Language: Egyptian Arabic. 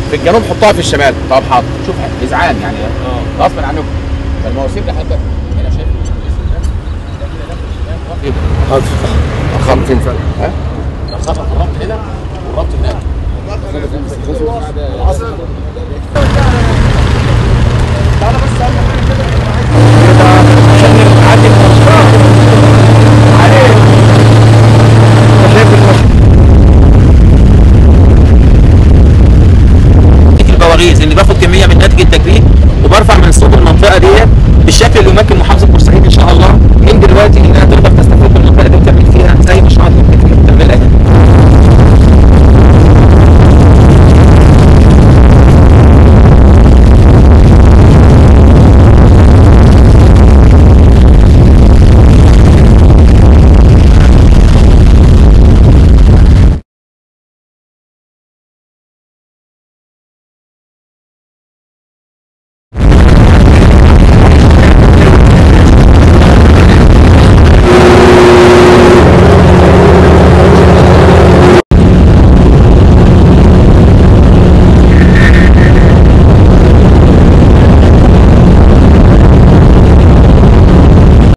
في الجنوب حطها في الشمال طب حاضر شوف جزعان يعني غصب عنكم فالمواسير دي حضرتك هنا شايف الاسم ده ده كده داخل الشمال واخد ايه ده؟ حاضر خمسين فعلا ها؟ خطط الربط هنا والربط هناك عشان نعدي المنطقة عليه شايف المشروع تكتيك البواغيز اللي باخد كميه من ناتج التكريم وبرفع من صوب المنطقه ديت بالشكل اللي يمكن محافظه بورسعيد ان شاء الله من دلوقتي انها